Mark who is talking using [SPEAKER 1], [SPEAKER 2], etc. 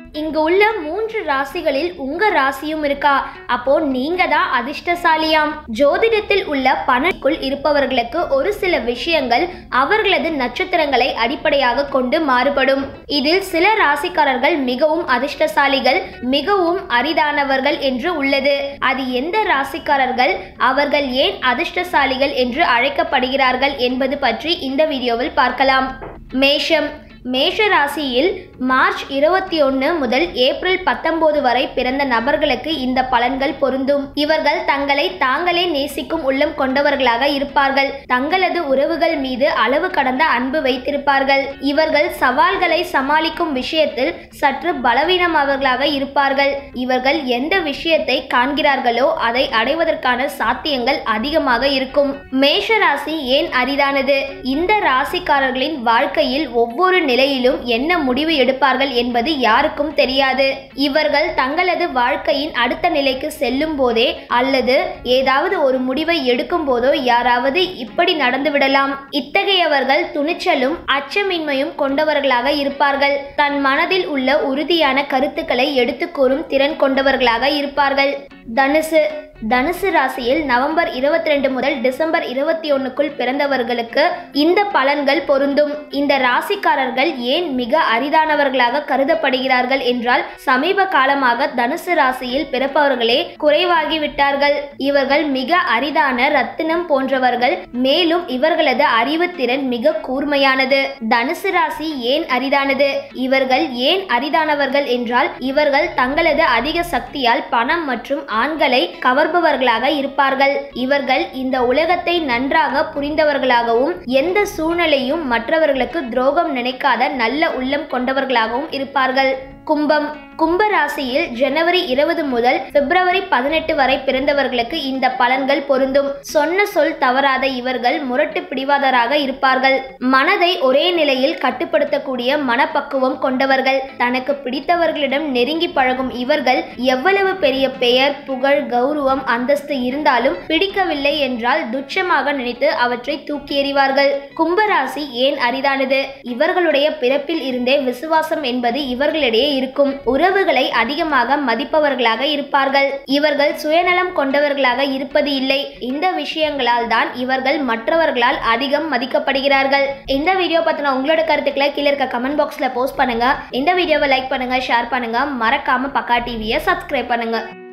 [SPEAKER 1] இங்கு உள்ள மூன்று ராசிகளில் உங்க ராசியும் இருக்கா அப்போ நீங்க தான் அதிர்ஷ்டசாலியாம் ஜோதிடத்தில் உள்ள பணக்குள் இருப்பவர்களுக்கு ஒரு சில விஷயங்கள் அவர்களது நட்சத்திரங்களை அடிப்படையாக கொண்டு மாறுபடும் இதில் சில ராசிக்காரர்கள் மிகவும் அதிர்ஷ்டசாலிகள் மிகவும் அரிதானவர்கள் என்று உள்ளது அது எந்த ராசிக்காரர்கள் அவர்கள் ஏன் அதிர்ஷ்டசாலிகள் என்று அழைக்கப்படுகிறார்கள் என்பது பற்றி இந்த வீடியோவில் பார்க்கலாம் மேஷம் மேஷ ராசியில் மார்ச் இருபத்தி ஒன்று முதல் ஏப்ரல் பத்தொன்பது வரை பிறந்த நபர்களுக்கு இந்த பலன்கள் பொருந்தும் இவர்கள் தங்களை தாங்களே நேசிக்கும் உள்ளம் கொண்டவர்களாக இருப்பார்கள் தங்களது உறவுகள் மீது அளவு கடந்த அன்பு வைத்திருப்பார்கள் இவர்கள் சவால்களை சமாளிக்கும் விஷயத்தில் சற்று பலவீனமானவர்களாக இருப்பார்கள் இவர்கள் எந்த விஷயத்தை காண்கிறார்களோ அதை அடைவதற்கான சாத்தியங்கள் அதிகமாக இருக்கும் மேஷ ராசி ஏன் அரிதானது இந்த ராசிக்காரர்களின் வாழ்க்கையில் ஒவ்வொரு நிலையிலும் என்ன முடிவு எடுப்பார்கள் என்பது யாருக்கும் தெரியாது இவர்கள் தங்களது வாழ்க்கையின் அடுத்த நிலைக்கு செல்லும் போதே அல்லது ஏதாவது ஒரு முடிவை எடுக்கும் போதோ யாராவது இப்படி நடந்துவிடலாம் இத்தகையவர்கள் துணிச்சலும் அச்சமின்மையும் கொண்டவர்களாக இருப்பார்கள் தன் மனதில் உள்ள உறுதியான கருத்துக்களை எடுத்து கூறும் திறன் கொண்டவர்களாக இருப்பார்கள் தனுசு தனுசு ராசியில் நவம்பர் இருபத்தி ரெண்டு முதல் டிசம்பர் இருபத்தி ஒன்னுக்குள் பிறந்தவர்களுக்கு இந்த பலன்கள் பொருந்தும் இந்த ராசிக்காரர்கள் ஏன் மிக அரிதானவர்களாக கருதப்படுகிறார்கள் என்றால் சமீப காலமாக தனுசு ராசியில் பிறப்பவர்களே குறைவாகிவிட்டார்கள் இவர்கள் மிக அரிதான ரத்தினம் போன்றவர்கள் மேலும் இவர்களது அறிவுத்திறன் மிக கூர்மையானது தனுசு ராசி ஏன் அரிதானது இவர்கள் ஏன் அரிதானவர்கள் என்றால் இவர்கள் தங்களது அதிக சக்தியால் பணம் மற்றும் ஆண்களை கவர்பவர்களாக இருப்பார்கள் இவர்கள் இந்த உலகத்தை நன்றாக புரிந்தவர்களாகவும் எந்த சூழ்நிலையும் மற்றவர்களுக்கு துரோகம் நினைக்காத நல்ல உள்ளம் கொண்டவர்களாகவும் இருப்பார்கள் கும்பம் கும்ப ராசியில் ஜனவரி இருபது முதல் பிப்ரவரி பதினெட்டு வரை பிறந்தவர்களுக்கு இந்த பலன்கள் பொருந்தும் சொன்ன சொல் தவறாத இவர்கள் முரட்டு பிடிவாதராக இருப்பார்கள் மனதை ஒரே நிலையில் கட்டுப்படுத்தக்கூடிய மனப்பக்குவம் கொண்டவர்கள் தனக்கு பிடித்தவர்களிடம் நெருங்கி பழகும் இவர்கள் எவ்வளவு பெரிய பெயர் புகழ் கௌரவம் அந்தஸ்து இருந்தாலும் பிடிக்கவில்லை என்றால் துச்சமாக நினைத்து அவற்றை தூக்கி எறிவார்கள் கும்பராசி ஏன் அரிதானது இவர்களுடைய பிறப்பில் இருந்தே விசுவாசம் என்பது இவர்களிடையே இருக்கும் உறவுகளை அதிகமாக மதிப்பவர்களாக இருப்பார்கள் இவர்கள் சுயநலம் கொண்டவர்களாக இருப்பது இல்லை இந்த விஷயங்களால் தான் இவர்கள் மற்றவர்களால் அதிகம் மதிக்கப்படுகிறார்கள் இந்த வீடியோ பத்தின உங்களோட கருத்துக்களை கீழே இருக்க கமெண்ட் பாக்ஸ்ல போஸ்ட் பண்ணுங்க இந்த வீடியோவை லைக் பண்ணுங்க ஷேர் பண்ணுங்க மறக்காம பக்கா டிவியை சப்ஸ்கிரைப் பண்ணுங்க